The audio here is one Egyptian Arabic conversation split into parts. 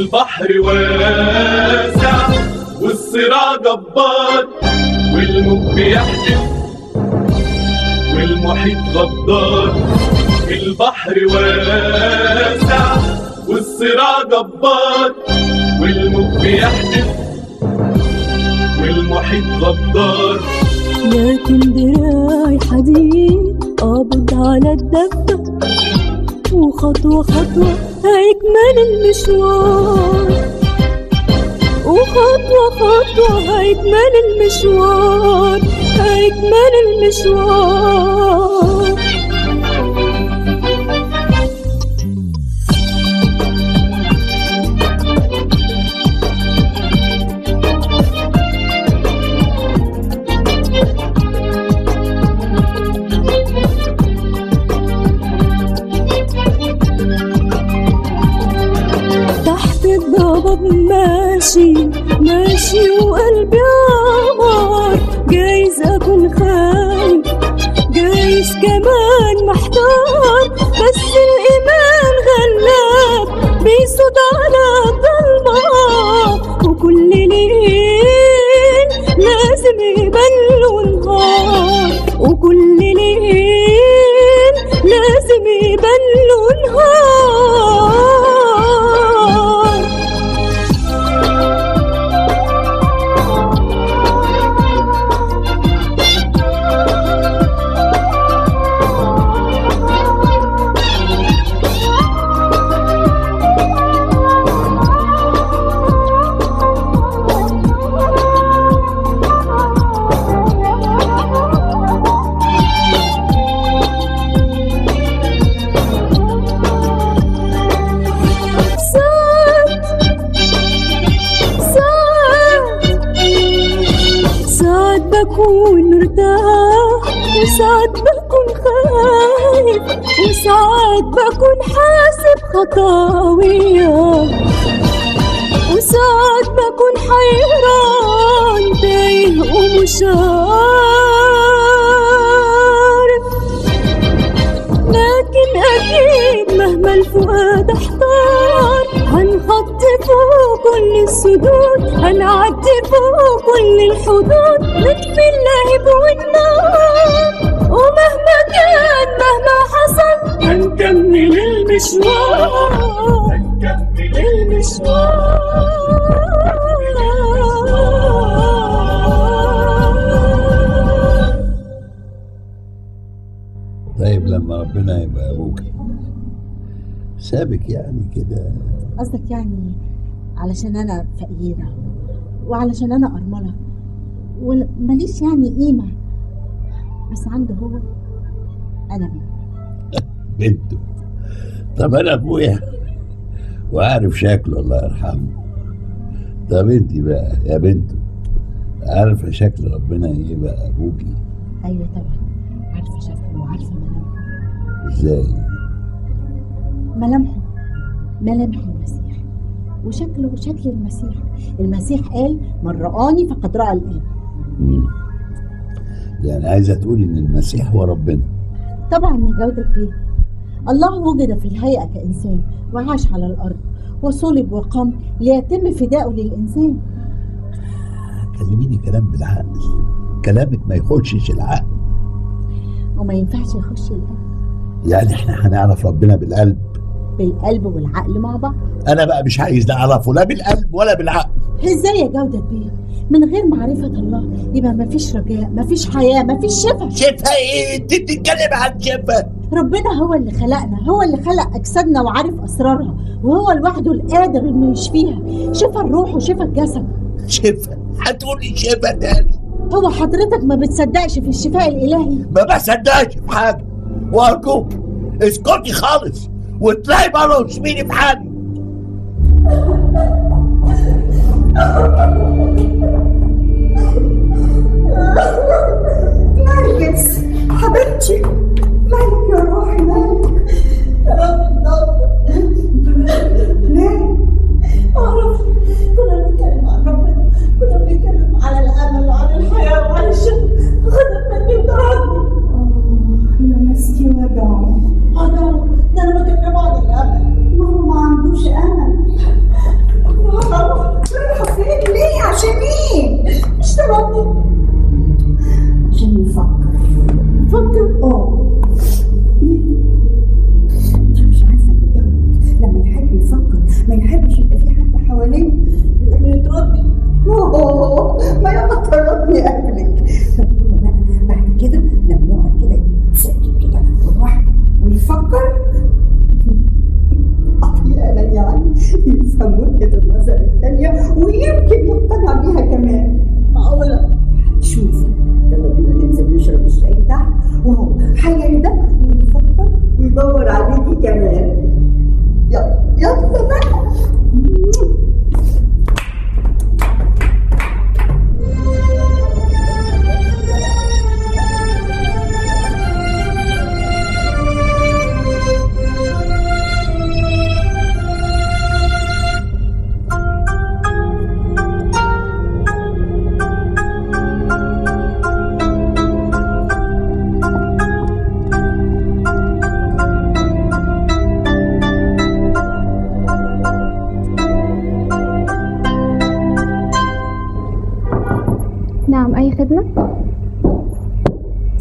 البحر واسع والصراع جبار والموج بيحدف والمحيط غدار البحر واسع والصراع جبار والموج بيحدف والمحيط غدار لكن دراعي حديد قابض على الدفة وخطوة خطوة هيكمل المشوار وخطوة خطوة هيكمل المشوار هيكمل المشوار تحت الضباب ماشي ماشي وقلبي عمار جايز اكون خايف جايز كمان محتار بس الايمان غلاب بيصد على الضلمه وكل ليل لازم يبان له نهار وكل ليل لازم يبان له نهار ساعات ساعات ساعات بكون مرتاح وساعات بكون خايف وساعات بكون حاسب خطاوية وساعات بكون حيران تايه ومش عارف لكن أكيد مهما الفؤاد احتار هنحط فوق كل السدود هنعدي فوق كل الحدود نطفي اللهب والنار ومهما كان مهما حصل هنكمل المشوار هنكمل المشوار طيب لما ربنا يبقى ابوك سابك يعني كده قصدك يعني علشان انا فقيره وعلشان انا ارمله وماليش يعني قيمه بس عنده هو انا بنت بنته طب انا ابويا وعارف شكله الله يرحمه طب انت بقى يا بنته عارفه شكل ربنا ايه بقى ابوكي ايوه طبعا عارفه شكله وعارفه ملامحه ازاي ملامحه ملامح المسيح وشكله شكل المسيح المسيح قال من رآني فقد رأى الآب مم. يعني عايزه تقولي ان المسيح هو ربنا طبعا من جودة بيه الله وجد في الهيئة كإنسان وعاش على الأرض وصلب وقام ليتم فداؤه للإنسان كلميني كلام بالعقل كلامك ما يخشش العقل وما ينفعش يخش القلب يعني احنا هنعرف ربنا بالقلب بالقلب والعقل مع بعض انا بقى مش عايز نعرفه لا بالقلب ولا بالعقل ازاي يا جودة بيه من غير معرفة الله يبقى مفيش رجاء مفيش حياة مفيش شفاء شفا ايه انت بتتكلم عن شفا ربنا هو اللي خلقنا هو اللي خلق أجسادنا وعارف أسرارها وهو لوحده القادر إنه يشفيها شفى الروح وشفى الجسد شفا هتقولي شفا تاني هو حضرتك ما بتصدقش في الشفاء الإلهي ما بصدقش في حاجه وارجوك اسكتي خالص واطلعي بره وسيبيني في حالي نرجس حبيبتي مالك يا روحي مالك ليه؟ معرفش كنا بنتكلم عن ربنا كنا بنتكلم على الامل وعن الحياه وعن الشفاء خدت مني وطردني لمستي وجعه اه ده ده أنا بكلمه عن الأمل ما هو ما عندوش امل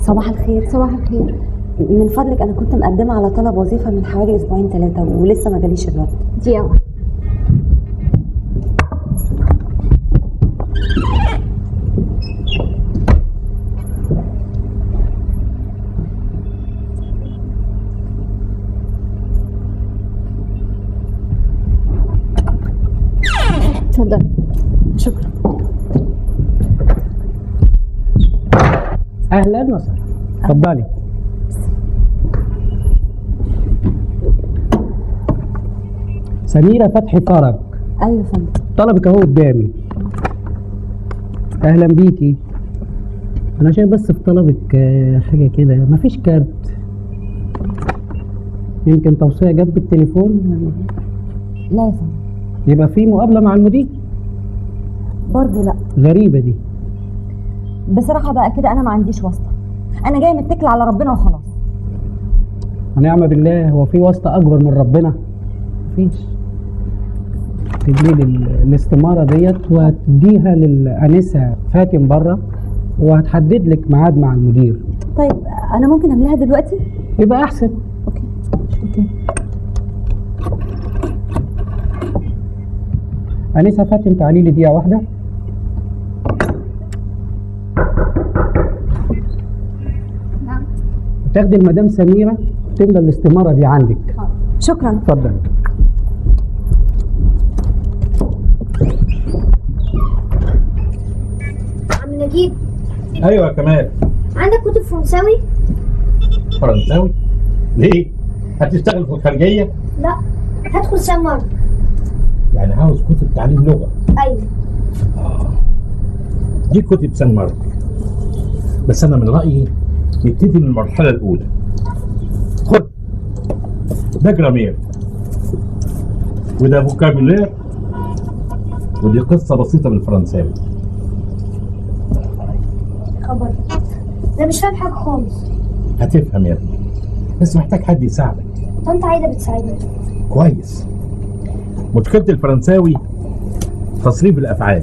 صباح الخير صباح الخير من فضلك انا كنت مقدمه على طلب وظيفه من حوالي اسبوعين ثلاثه ولسه ما جاليش الرد دي اتفضل شكرا اهلا وسهلا اتفضلي سميرة فتحي فرج ايوه يا فندم طلبك اهو قدامي اهلا بيكي انا شايف بس في طلبك آه، حاجة كده مفيش كارت يمكن توصية جت بالتليفون لا يا فندم يبقى في مقابلة مع المدير برضه لا غريبة دي بصراحه بقى كده انا ما عنديش واسطه انا جايه متكله على ربنا وخلاص ونعم بالله هو في واسطة أكبر من ربنا؟ مفيش تجيب ال- الاستمارة ديت وهتديها للأنسة فاتن بره وهتحدد لك ميعاد مع المدير طيب انا ممكن اعملها دلوقتي يبقى أحسن اوكي أنسة فاتن تعالي لي دقيقة واحدة نعم تاخدي المدام سميرة تملى الاستمارة دي عندك شكرا اتفضل عم نجيب ايوه يا كمال عندك كتب فرنساوي؟ فرنساوي ليه؟ هتشتغل في الخارجيه؟ لا هدخل سمر يعني عاوز كتب تعليم لغه ايوه دي كتب سان مارك بس انا من رايي نبتدي من المرحله الاولى خد ده جرامير وده فوكابولير ودي قصه بسيطه بالفرنساوي خبر ده مش فاهم حاجه خالص هتفهم يا ابني بس محتاج حد يساعدك طنط عايده بتساعدني كويس مشكله الفرنساوي تصريف الافعال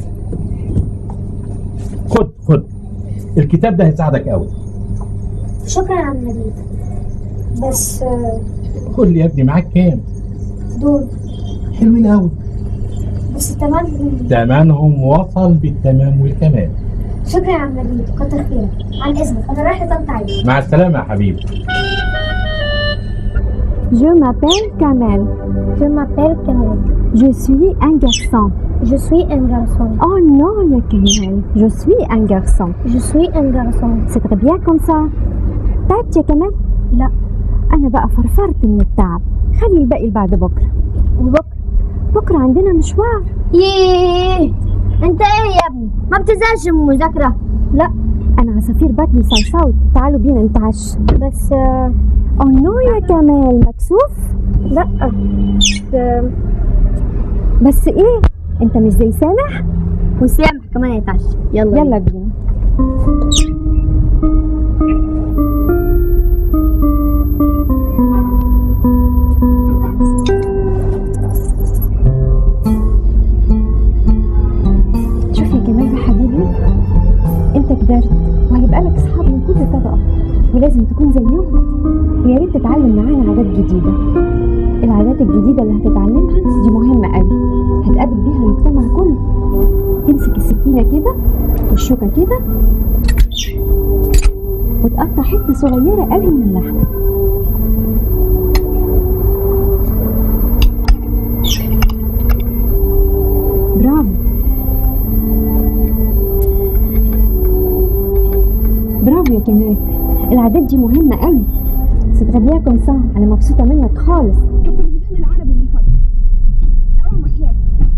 خد خد الكتاب ده هيساعدك قوي شكرا يا عم نجيب بس آه، قول لي يا ابني معاك كام دول حلوين قوي بس تمام تمنهم وصل بالتمام والكمال شكرا يا عم نجيب كتر خيرك عن اذنك انا رايحه لطنط عايده مع السلامه يا حبيبي Je m'appelle Kamel. Je m'appelle Kamel. Je suis un garçon. Je suis un garçon. Oh non, يا كمال. Je suis un garçon. Je suis un garçon. C'est très bien comme ça. تعبت يا كمال؟ لا أنا بقى فرفرت من التعب. خلي الباقي لبعد بكرة. وبكرة بكرة عندنا مشوار. ييه انت ايه يا ابني ما بتزهقش من المذاكره لا أنا عصافير بطني صوصوت. تعالوا بينا نتعشى. بس آه، أو نو يا كمال مكسوف؟ لا بس آه، بس إيه؟ أنت مش زي سامح؟ وسامح كمان يتعشى يلا يلا بينا. شوف يا كمال يا حبيبي انت كبرت وهيبقى لك اصحاب من كل طبقه ولازم تكون زيهم ويا ريت تتعلم معانا عادات جديده العادات الجديده اللي هتتعلمها دي مهمه قوي هتقابل بيها المجتمع كله تمسك السكينه كده والشوكه كده وتقطع حته صغيره قوي من اللحم برافو برافو يا كمال العادات دي مهمة قوي ستغبيها كم ساعة أنا مبسوطة منك خالص التلفزيون العربي من فضلك أول ما حياتك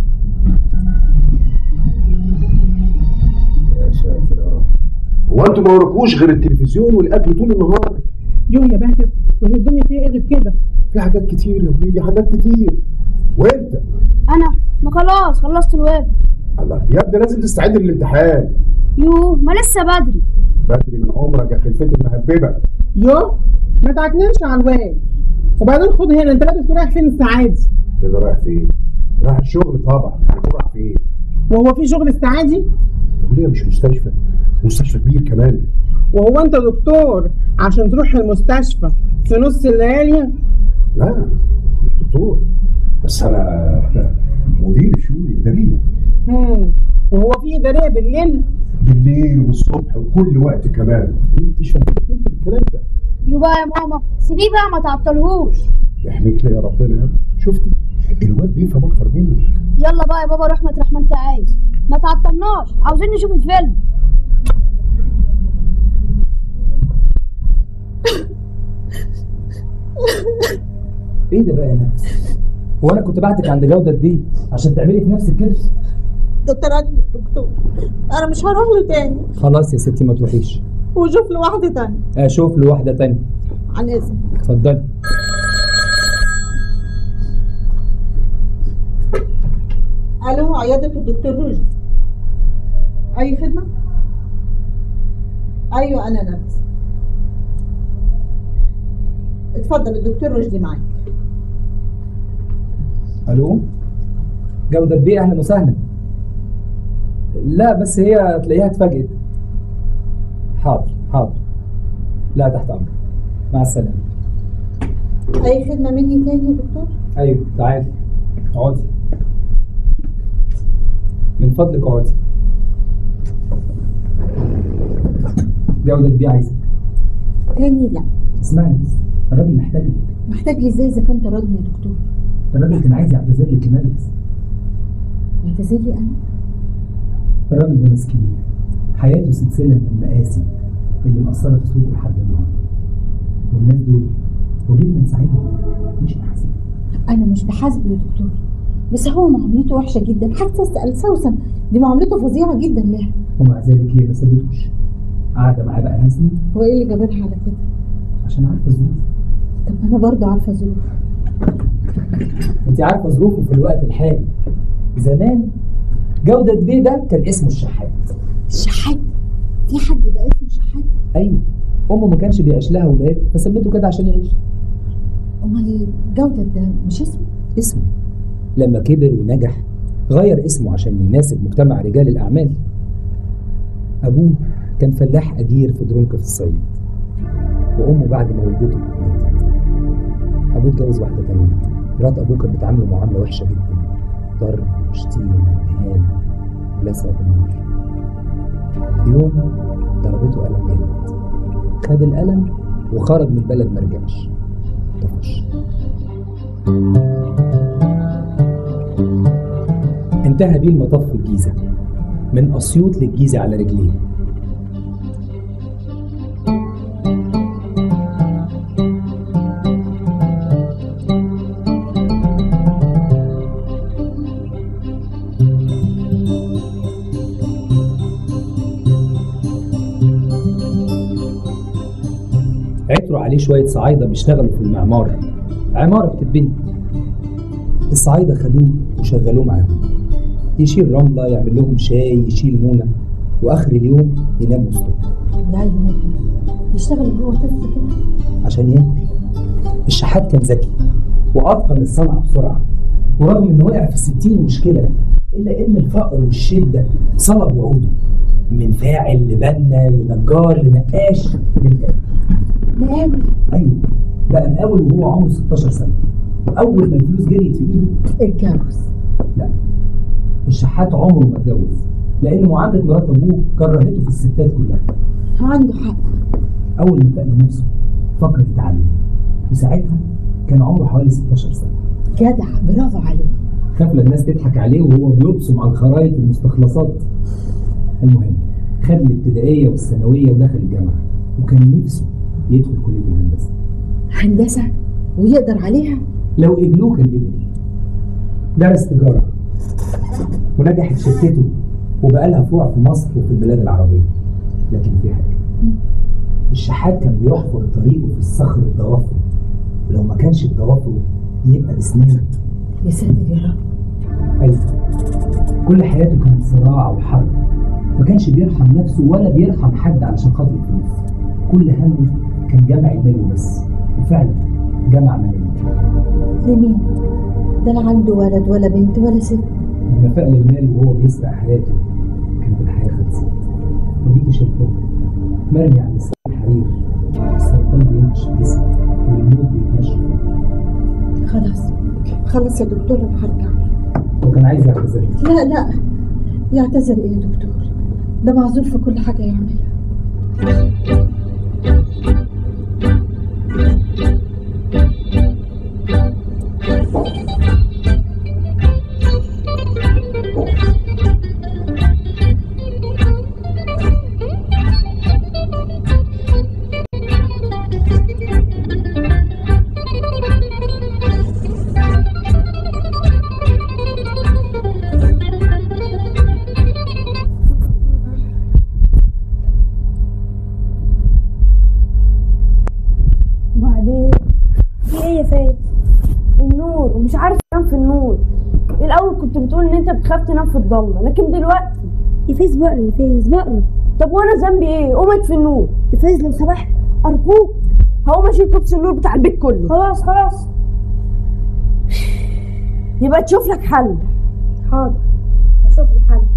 يا ساتر يا رب هو انتوا ما وراكوش غير التلفزيون والاكل طول النهار يو يا باهر وهي الدنيا فيها ايه غير كده في حاجات كتير يا وليدي حاجات كتير وانت أنا ما خلاص خلصت الواجب الله يا ابني لازم تستعد للامتحان يوه ما لسه بدري بدري من عمرك يا خلفتي المهببه يو ما تعكننش على الواد وبعدين خد هنا انت لابس رايح فين الساعة دي كده رايح فين؟ رايح الشغل طبعا يعني رايح فين؟ وهو في شغل الساعة دي يا وليه مش مستشفى مستشفى كبير كمان وهو انت دكتور عشان تروح المستشفى في نص الليالي لا مش دكتور بس انا مدير الشؤون الاداريه مم. وهو في إدارية بالليل بالليل والصبح وكل وقت كمان انت مش فاهمه انت الكلام ده يبقى يا ماما سيبيه بقى ما تعطلهوش يحميك لي يا ربنا شفتي الواد بيفهم اكتر مني يلا بقى يا بابا روح مطرح ما انت عايز ما تعطلناش عاوزين نشوف الفيلم ايه ده بقى يا ناس هو انا كنت بعتك عند جوده دي عشان تعملي في نفسك كده دكتور عدلي دكتور انا مش هروح له تاني خلاص يا ستي ما تروحيش وشوف له واحده تانية اشوف له واحده تانية عن اذنك اتفضلي الو عياده الدكتور رشدي اي خدمه ايوه انا نفس اتفضل الدكتور رشدي معاك الو جوده بيه اهلا وسهلا لا بس هي تلاقيها اتفاجئت حاضر حاضر لا تحت امرك مع السلامه اي خدمه مني تاني يا دكتور ايوه تعالي اقعدي من فضلك اقعدي جودة بيه عايزك تاني لا اسمعني بس الراجل محتاجك محتاج لي ازاي اذا كان طردني يا دكتور الراجل كان عايز يعتذر لك كمان بس اعتذر لي انا الراجل ده مسكين حياته سلسلة من المآسي اللي مأثرة في سلوكه لحد النهارده والناس دول وجبنا نساعدهم مش نحاسبهم انا مش بحاسبه يا دكتور بس هو معاملته وحشه جدا حتى اسال سوسن دي معاملته فظيعه جدا لها ومع ذلك هي ما سابتوش قاعدة معاه بقى سنين هو ايه اللي جابتها على كده عشان عارفة ظروفه طب انا برضه عارفه ظروف انت عارفة ظروفه في الوقت الحالي زمان جودة بيه ده كان اسمه الشحات الشحات في حد يبقى اسمه شحات ايوه امه ما كانش بيعيش لها ولاد فسميته كده عشان يعيش امال جوده ده مش اسمه اسمه لما كبر ونجح غير اسمه عشان يناسب مجتمع رجال الأعمال أبوه كان فلاح أجير في درونك في الصعيد وأمه بعد ما ولدته ماتت أبوه اتجوز واحدة تانية مرات أبوه كانت بتعامله معاملة وحشة جدا ضرب وشتيم وإهانة ولسع بالنار في يوم ضربته قلم جامد خد القلم وخرج من البلد مرجعش طفش انتهى بيه المطاف في الجيزة من أسيوط للجيزة على رجليه عثروا عليه شوية صعايدة بيشتغلوا في المعمار عمارة بتتبني الصعايدة خدوه وشغلوه معاهم يشيل رملة يعمل لهم شاي يشيل مونة وآخر اليوم ينام وسطهم لا يا يشتغل هو طفل كده عشان ياكل الشحات كان ذكي وأتقن الصنعة بسرعة ورغم إنه وقع في ستين مشكلة إلا إن الفقر والشدة صلب وعوده من فاعل لبنا لنجار لنقاش لمقاول مقاول أيوه بقى مقاول وهو عمره 16 سنة وأول ما الفلوس جريت في إيده اتجوز لا الشحات عمره ما اتجوز لأن معاملة مرات أبوه كرهته في الستات كلها عنده حق أول ما فاق لنفسه فكر يتعلم وساعتها كان عمره حوالي 16 سنة جدع برافو عليه خاف لا الناس تضحك عليه وهو بيبصم على الخرايط والمستخلصات المهم خد الابتدائية والثانوية ودخل الجامعة وكان نفسه يدخل كلية الهندسة هندسة ويقدر عليها لو قبلوه كان قبل درس تجارة ونجحت شركته وبقى لها فروع في مصر وفي البلاد العربية لكن في حاجة الشحات كان بيحفر طريقه في الصخر بضوافره ولو ما كانش بضوافره يبقى بسنانه يا ساتر يا رب أيوة كل حياته كانت صراع وحرب ما كانش بيرحم نفسه ولا بيرحم حد علشان خاطر الفلوس كل همه كان جمع المال وبس وفعلا جمع ملايين لمين؟ ده لا عنده ولد ولا بنت ولا ست لما فاق للمال وهو بيسرق حياته كانت الحياة خلصت وديكي شايفاه مرمي على لسان الحرير السرطان بينتش الجسم والموت بيتمشى خلاص خلاص يا دكتور انا هرجع وكان عايز يعتذر لي. لا لا يعتذر ايه يا دكتور ده معذور في كل حاجه يعملها وبعدين في ايه يا فايز النور ومش عارف انام في النور الاول كنت بتقول ان انت بتخاف تنام في الضلمه لكن دلوقتي يا فايز بقرا يا فايز بقرا طب وانا ذنبي ايه قومت في النور يا فايز لو سمحت ارجوك هقوم اشيل كوبس النور بتاع البيت كله خلاص خلاص يبقى تشوف لك حل حاضر اشوف لي حل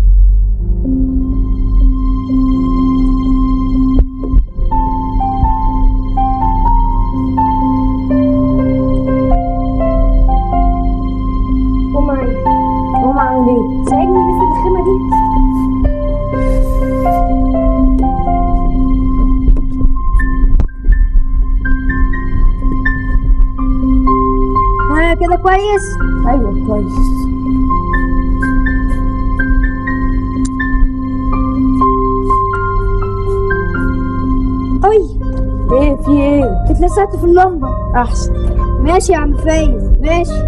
قوم معايا قوم اعمل ايه ساعدني نفرد الخيمه دي ها كده كويس ايوه كويس اي ايه في ايه اتلسعت في اللمبه احسن ماشي يا عم فايز ماشي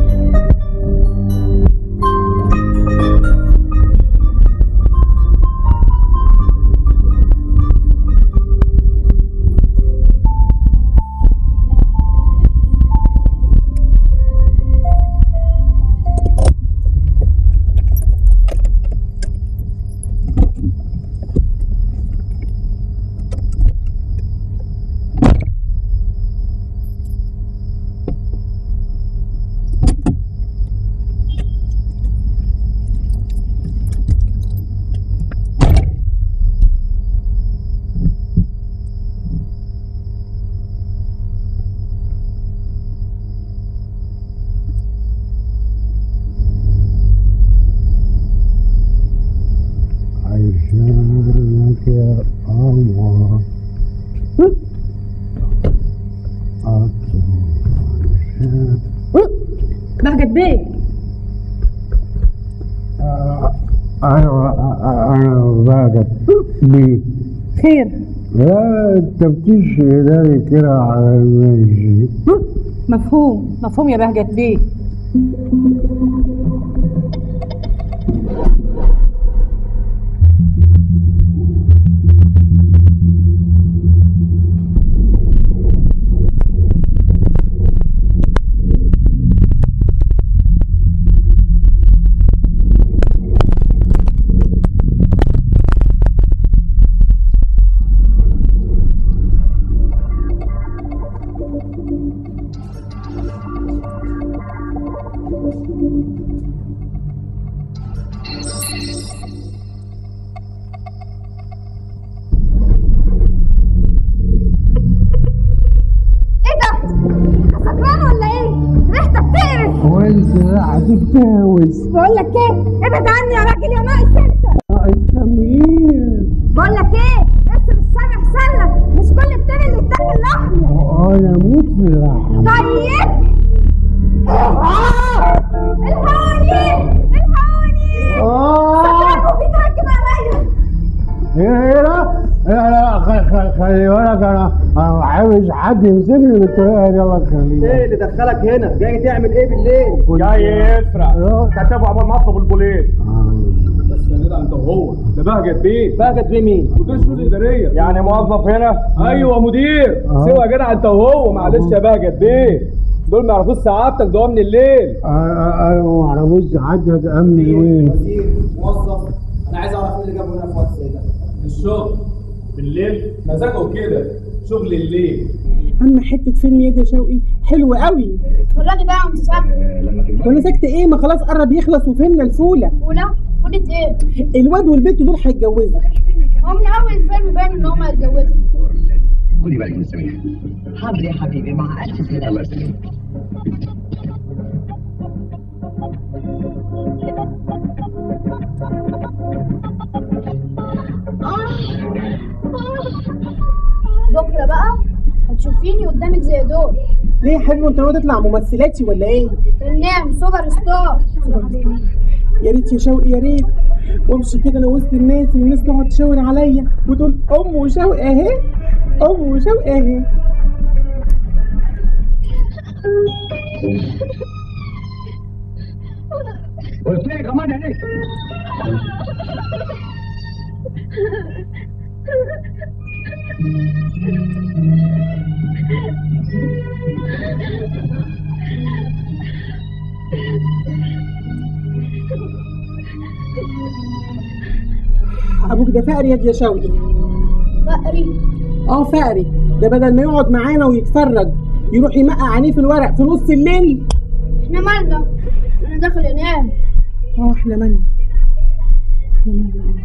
عشانك يا قمر بهجت بيه ايوه انا باجت بيه خير لا التفتيش الاداري كده على الماشي مفهوم مفهوم يا بهجت بيه ايه ده؟ سكران ولا ايه؟ ريحتك تقرف وانت هتتجوز بقول لك ايه؟ ابعد عني يا راجل يا ناقص انت ناقص كام ايه؟ بقول لك ايه؟ اسم الشر احسن لك مش كل التاني اللي يتاكل لحمه انا اموت في اللحم طيب آه! الحقوني الحقوني سكران وبيتهجم عليا ايه ايه لا لا لا خ- خ- خلي بالك انا انا عاوز حد يمسكني بالطريقه دي الله يخليك ايه اللي دخلك هنا؟ جاي تعمل ايه بالليل؟ جاي يسرق كتبه قبل ما اطلب البوليس بس يا جدع انت وهو ده بهجت بيه بهجت بيه مين؟ مدير الشؤون الاداريه يعني موظف هنا ايوه مدير آه. سوى يا جدع انت وهو معلش يا بهجت بيه دول ما يعرفوش سعادتك ده من الليل انا ما اعرفوش حد امني وين وزير موظف انا عايز اعرف مين اللي جابه هنا في وقت زي ده الشغل بالليل مزاجه كده شغل الليل اما حته فيلم يا شوقي حلو قوي اتفرجي بقى وانت ساكت وانا ساكت ايه ما خلاص قرب يخلص وفهمنا الفوله فولة فولة ايه؟ الواد والبنت دول هيتجوزوا هو من اول الفيلم باين ان هما هيتجوزوا خدي بالك من سميح حاضر يا حبيبي مع الف سلامه الله يسلمك بكره بقى هتشوفيني قدامك زي دول ليه يا حلو انت ناوي تطلع ممثلاتي ولا ايه؟ نعم سوبر ستار يا ريت يا شوقي يا ريت وامشي كده انا وسط الناس والناس تقعد تشاور عليا وتقول ام وشوقي اهي ام وشوقي اهي قلت لك غمض عينيك ابوك ده فقري يا شوقي فقري اه فقري ده بدل ما يقعد معانا ويتفرج يروح يمقع عينيه في الورق في نص الليل احنا مالنا انا داخل انام اه احنا مالنا إحنا مالنا،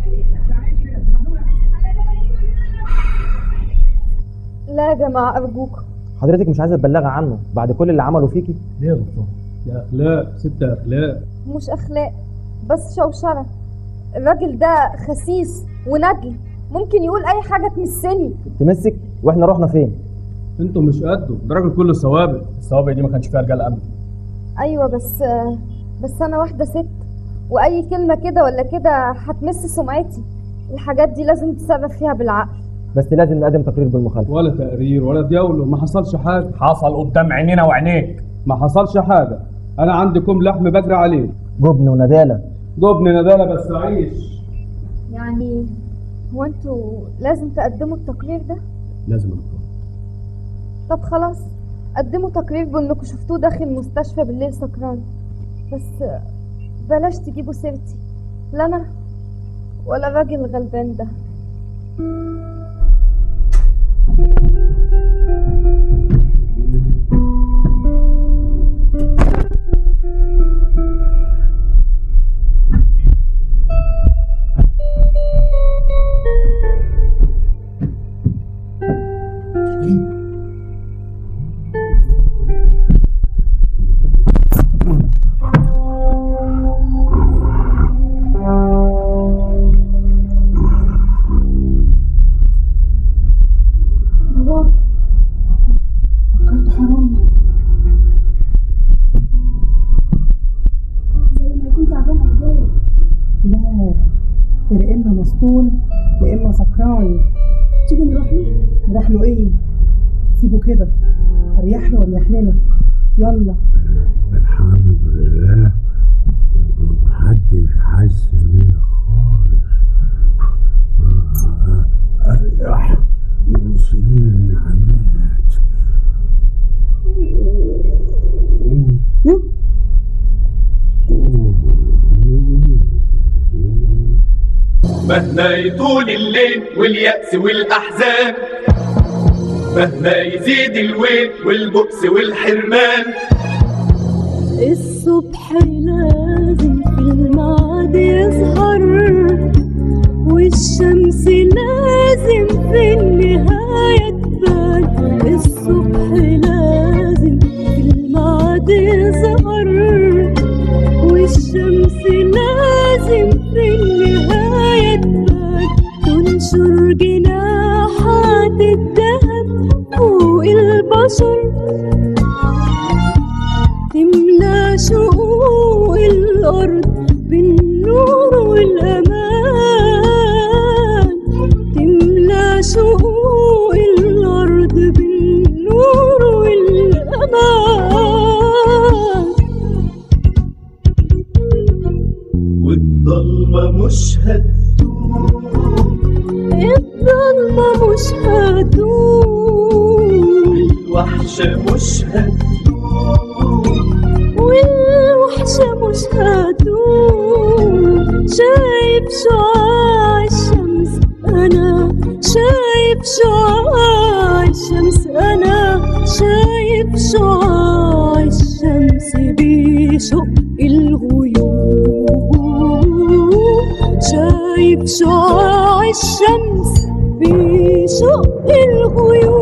لا يا جماعة أرجوك حضرتك مش عايزه تبلغي عنه بعد كل اللي عمله فيكي ليه يا دكتور؟ يا اخلاق ست اخلاق مش أخلاق بس شوشرة الراجل ده خسيس وندل ممكن يقول أي حاجة تمسني تمسك واحنا رحنا فين انتوا مش قده ده راجل كله سوابق السوابق دي ما كانش فيها رجال امن أيوة بس بس أنا واحدة ست وأي كلمة كده ولا كده هتمس سمعتي الحاجات دي لازم تتصرف فيها بالعقل بس لازم نقدم تقرير بالمخالفه ولا تقرير ولا دياولو ما حصلش حاجه حصل قدام عينينا وعينيك ما حصلش حاجه انا عندكم لحم بجري عليه جبن وندالة جبن ندالة بس عيش يعني هو انتوا لازم تقدموا التقرير ده لازم يا دكتور طب خلاص قدموا تقرير بانكم شفتوه داخل مستشفى بالليل سكران بس بلاش تجيبوا سيرتي لا انا ولا الراجل الغلبان ده بابا فكرت حرام زي ما يكون تعبان قدام لا ده يا اما مسطول يا اما سكران تيجي نروح له راح له ايه سيبه كده اريح له واريح لنا يلا الحمد لله محدش حس بيا خالص اريح من سنين النعمات مهما يطول الليل واليأس والأحزان مهما يزيد الويل والبؤس والحرمان الصبح لازم في الميعاد يظهر والشمس لازم في النهاية تبان الصبح لازم في الميعاد يظهر والشمس لازم في النهاية تبان تنشر جناحات الذهب فوق البشر تملى شقوق الأرض بالنور والأمان تملى شقوق الأرض بالنور والأمان والضلمة مش هتدوم الضلمة مش هتدوم الوحشة مش هتدوم والوحشة مش هتدوم شايف شعاع الشمس أنا شايف شعاع الشمس أنا شايف شعاع الشمس بيشق الغيوم شايف شعاع الشمس بيشق الغيوم